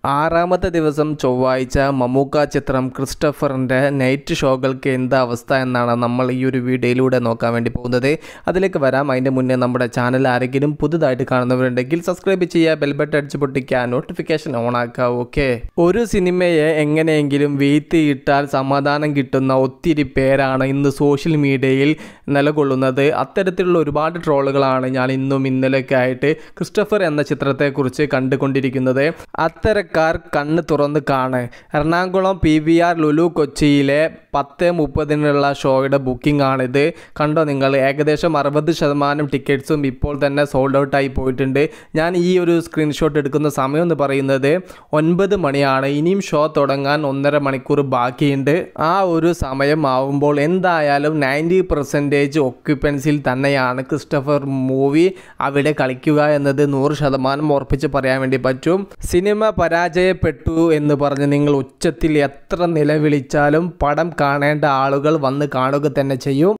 ആറാമത്തെ ദിവസം ചൊവ്വാഴ്ച മമ്മൂക്ക ചിത്രം ക്രിസ്റ്റഫറിൻ്റെ നൈറ്റ് ഷോകൾക്ക് എന്താ അവസ്ഥ എന്നാണ് നമ്മൾ ഈ ഒരു വീഡിയോയിലൂടെ നോക്കാൻ വേണ്ടി പോകുന്നത് അതിലേക്ക് വരാം അതിൻ്റെ മുന്നേ നമ്മുടെ ചാനൽ ആരെങ്കിലും പുതുതായിട്ട് കാണുന്നവരുണ്ടെങ്കിൽ സബ്സ്ക്രൈബ് ചെയ്യുക ബെൽബട്ട് അടിച്ച് പൊട്ടിക്കുക നോട്ടിഫിക്കേഷൻ ഓൺ ആക്കുക ഓക്കെ ഒരു സിനിമയെ എങ്ങനെയെങ്കിലും വീഴ്ത്തിയിട്ടാൽ സമാധാനം കിട്ടുന്ന ഒത്തിരി പേരാണ് ഇന്ന് സോഷ്യൽ മീഡിയയിൽ നിലകൊള്ളുന്നത് അത്തരത്തിലുള്ള ഒരുപാട് ട്രോളുകളാണ് ഞാൻ ഇന്നും ഇന്നലെയൊക്കെ ആയിട്ട് ക്രിസ്റ്റഫർ എന്ന ചിത്രത്തെക്കുറിച്ച് കണ്ടുകൊണ്ടിരിക്കുന്നത് അത്തരക്കാർ കണ്ണ് തുറന്ന് കാണ് Ernakulam P V R Lulu കൊച്ചിയിലെ പത്ത് മുപ്പതിനുള്ള ഷോയുടെ ബുക്കിംഗ് ആണിത് കണ്ടോ നിങ്ങൾ ഏകദേശം അറുപത് ശതമാനം ടിക്കറ്റ്സും ഇപ്പോൾ തന്നെ സോൾഡ് ഔട്ടായി പോയിട്ടുണ്ട് ഞാൻ ഈ ഒരു സ്ക്രീൻഷോട്ട് എടുക്കുന്ന സമയം എന്ന് പറയുന്നത് ഒൻപത് മണിയാണ് ഇനിയും ഷോ തുടങ്ങാൻ ഒന്നര മണിക്കൂർ ബാക്കിയുണ്ട് ആ ഒരു സമയം ആവുമ്പോൾ എന്തായാലും നയൻറ്റി പെർസെൻറ്റേജ് ഒക്യുപ്പൻസിൽ തന്നെയാണ് ക്രിസ്റ്റഫർ മൂവി അവിടെ കളിക്കുക എന്നത് നൂറ് ശതമാനം ഉറപ്പിച്ച് പറയാൻ വേണ്ടി പറ്റും സിനിമ പരാജയപ്പെട്ടു എന്ന് പറഞ്ഞ് നിങ്ങൾ ഉച്ചത്തിൽ എത്ര നിലവിളിച്ചാലും പടം കാണേണ്ട ആളുകൾ വന്ന് കാണുക തന്നെ ചെയ്യും